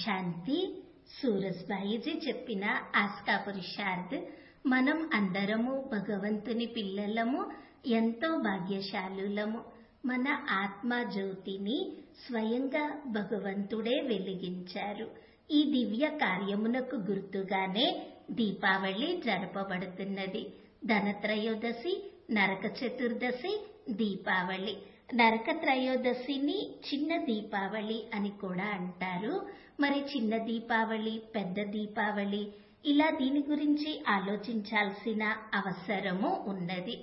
శాంతి సూరజ్బాయిజీ చెప్పిన ఆస్కా పురుషార్థ్ మనం అందరము భగవంతుని పిల్లలము ఎంతో భాగ్యశాలులము మన ఆత్మ జ్యోతిని స్వయంగా భగవంతుడే వెలిగించారు ఈ దివ్య కార్యమునకు గుర్తుగానే దీపావళి జరపబడుతున్నది ధనత్రయోదశి నరక చతుర్దశి దీపావళి నరక త్రయోదశిని చిన్న దీపావళి అని కూడా అంటారు మరి చిన్న దీపావళి పెద్ద దీపావళి ఇలా దీని గురించి ఆలోచించాల్సిన అవసరము ఉన్నది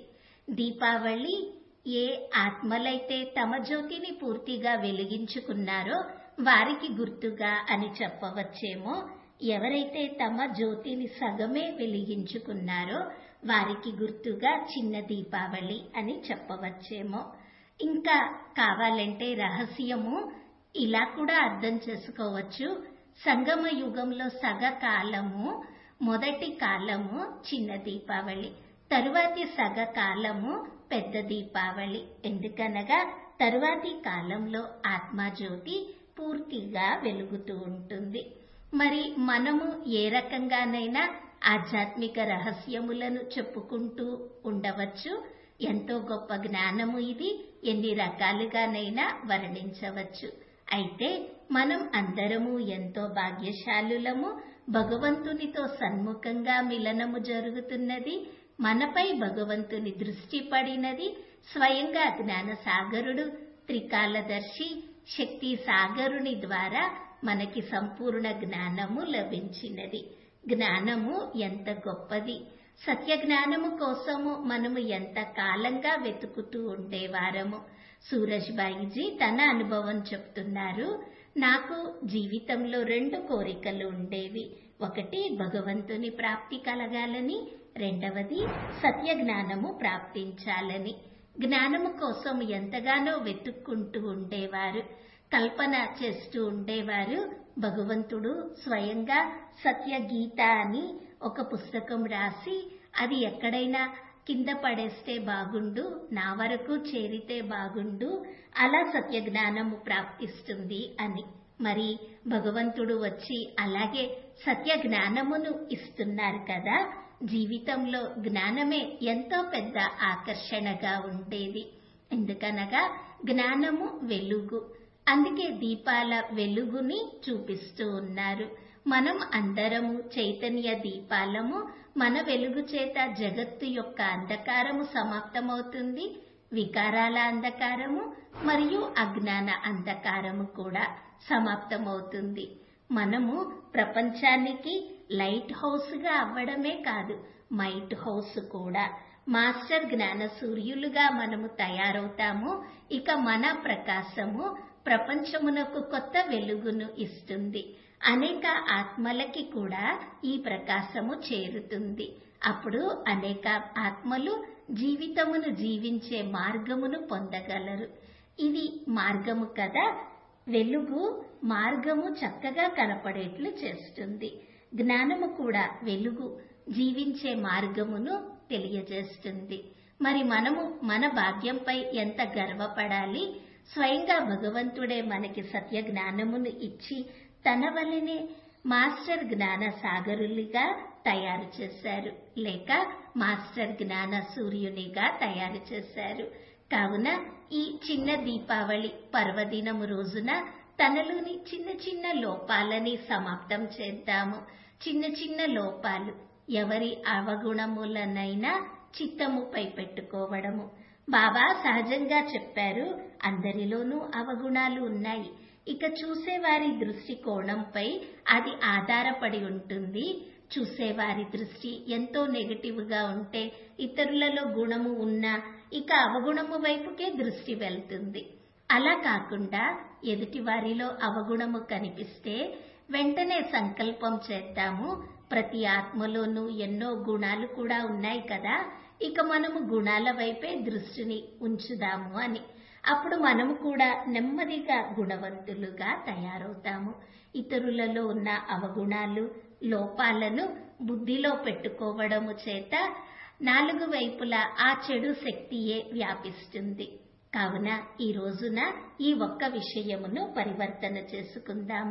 దీపావళి ఏ ఆత్మలైతే తమ జ్యోతిని పూర్తిగా వెలిగించుకున్నారో వారికి గుర్తుగా అని చెప్పవచ్చేమో ఎవరైతే తమ జ్యోతిని సగమే వెలిగించుకున్నారో వారికి గుర్తుగా చిన్న దీపావళి అని చెప్పవచ్చేమో ఇంకా కావాలంటే రహస్యము ఇలా కూడా అర్థం చేసుకోవచ్చు సంగమ యుగంలో సగ కాలము మొదటి కాలము చిన్న దీపావళి తరువాతి సగ కాలము పెద్ద దీపావళి ఎందుకనగా తరువాతి కాలంలో ఆత్మజ్యోతి పూర్తిగా వెలుగుతూ ఉంటుంది మరి మనము ఏ రకంగానైనా ఆధ్యాత్మిక రహస్యములను చెప్పుకుంటూ ఉండవచ్చు ఎంతో గొప్ప జ్ఞానము ఇది ఎన్ని రకాలుగానైనా వర్ణించవచ్చు అయితే మనం అందరము ఎంతో భాగ్యశాలులము భగవంతునితో సన్ముఖంగా మిలనము జరుగుతున్నది మనపై భగవంతుని దృష్టి పడినది స్వయంగా జ్ఞాన సాగరుడు త్రికాలదర్శి శక్తి సాగరుని ద్వారా మనకి సంపూర్ణ జ్ఞానము లభించినది జ్ఞానము ఎంత గొప్పది సత్య జ్ఞానము కోసము మనము ఎంత కాలంగా వెతుకుతూ ఉండేవారము సూరజ్బాయిజీ తన అనుభవం చెప్తున్నారు నాకు జీవితంలో రెండు కోరికలు ఉండేవి ఒకటి భగవంతుని ప్రాప్తి కలగాలని రెండవది సత్య జ్ఞానము ప్రాప్తించాలని జ్ఞానము కోసం ఎంతగానో వెతుక్కుంటూ ఉండేవారు కల్పన చేస్తూ ఉండేవారు భగవంతుడు స్వయంగా సత్య గీత అని ఒక పుస్తకం రాసి అది ఎక్కడైనా కింద పడేస్తే బాగుండు నా వరకు చేరితే బాగుండు అలా సత్య జ్ఞానము ప్రాప్తిస్తుంది అని మరి భగవంతుడు వచ్చి అలాగే సత్య జ్ఞానమును ఇస్తున్నారు కదా జీవితంలో జ్ఞానమే ఎంతో పెద్ద ఆకర్షణగా ఉండేది ఎందుకనగా జ్ఞానము వెలుగు అందుకే దీపాల వెలుగుని చూపిస్తూ ఉన్నారు మనం అందరము చైతన్య దీపాలము మన వెలుగు చేత జగత్తు యొక్క అంధకారము సమాప్తమవుతుంది వికారాల అంధకారము మరియు అజ్ఞాన అంధకారము కూడా సమాప్తమవుతుంది మనము ప్రపంచానికి లైట్ హౌస్ గా అవ్వడమే కాదు మైట్ హౌస్ కూడా మాస్టర్ జ్ఞాన సూర్యులుగా మనము తయారవుతాము ఇక మన ప్రకాశము ప్రపంచమునకు కొత్త వెలుగును ఇస్తుంది అనేక ఆత్మలకి కూడా ఈ ప్రకాశము చేరుతుంది అప్పుడు అనేక ఆత్మలు జీవితమును జీవించే మార్గమును పొందగలరు ఇది మార్గము కదా వెలుగు మార్గము చక్కగా కనపడేట్లు చేస్తుంది జ్ఞానము కూడా వెలుగు జీవించే మార్గమును తెలియజేస్తుంది మరి మనము మన భాగ్యంపై ఎంత గర్వపడాలి స్వయంగా భగవంతుడే మనకి సత్య జ్ఞానమును ఇచ్చి తన వల్లనే మాస్టర్ జ్ఞాన సాగరులుగా తయారు చేశారు లేక మాస్టర్ జ్ఞాన సూర్యునిగా తయారు చేశారు కావున ఈ చిన్న దీపావళి పర్వదినము రోజున తనలోని చిన్న చిన్న లోపాలని సమాప్తం చేద్దాము చిన్న చిన్న లోపాలు ఎవరి అవగుణములనైనా చిత్తముపై పెట్టుకోవడము బాబా సహజంగా చెప్పారు అందరిలోనూ అవగుణాలు ఉన్నాయి ఇక చూసేవారి దృష్టి కోణంపై అది ఆధారపడి ఉంటుంది చూసేవారి దృష్టి ఎంతో నెగటివ్ గా ఉంటే ఇతరులలో గుణము ఉన్నా ఇక అవగుణము వైపుకే దృష్టి వెళ్తుంది అలా కాకుండా ఎదుటి వారిలో అవగుణము కనిపిస్తే వెంటనే సంకల్పం చేద్దాము ప్రతి ఆత్మలోనూ ఎన్నో గుణాలు కూడా ఉన్నాయి కదా ఇక మనము గుణాల వైపే దృష్టిని ఉంచుదాము అని అప్పుడు మనము కూడా నెమ్మదిగా గుణవంతులుగా తయారవుతాము ఇతరులలో ఉన్న అవగుణాలు లోపాలను బుద్ధిలో పెట్టుకోవడము చేత నాలుగు వైపులా ఆ చెడు శక్తియే వ్యాపిస్తుంది కావున ఈ రోజున ఈ ఒక్క విషయమును పరివర్తన చేసుకుందాము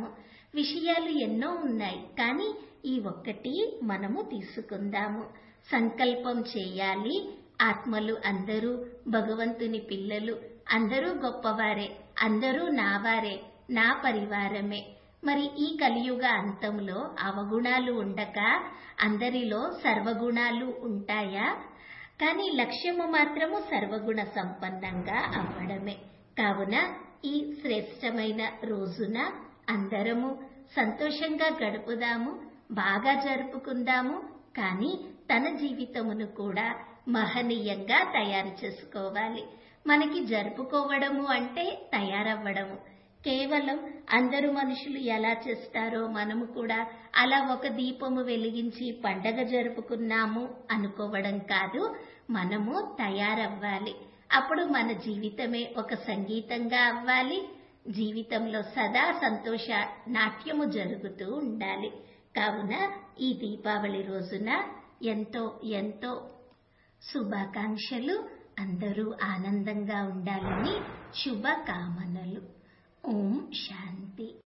విషయాలు ఎన్నో ఉన్నాయి కానీ ఈ ఒక్కటి మనము తీసుకుందాము సంకల్పం చేయాలి ఆత్మలు అందరూ భగవంతుని పిల్లలు అందరూ గొప్పవారే అందరూ నావారే నా పరివారమే మరి ఈ కలియుగ అంతంలో అవగుణాలు ఉండక అందరిలో సర్వగుణాలు ఉంటాయా కానీ లక్ష్యము మాత్రము సర్వగుణ సంపన్నంగా అవ్వడమే కావున ఈ శ్రేష్టమైన రోజున అందరము సంతోషంగా గడుపుదాము బాగా జరుపుకుందాము కానీ తన జీవితమును కూడా మహనీయంగా తయారు చేసుకోవాలి మనకి జరుపుకోవడము అంటే తయారవ్వడము కేవలం అందరు మనుషులు ఎలా చేస్తారో మనము కూడా అలా ఒక దీపము వెలిగించి పండగ జరుపుకున్నాము అనుకోవడం కాదు మనము తయారవ్వాలి అప్పుడు మన జీవితమే ఒక సంగీతంగా అవ్వాలి జీవితంలో సదా సంతోష నాట్యము జరుగుతూ ఉండాలి కావున ఈ దీపావళి రోజున ఎంతో ఎంతో శుభాకాంక్షలు అందరూ ఆనందంగా ఉండాలని శుభకామనలు ఓం శాంతి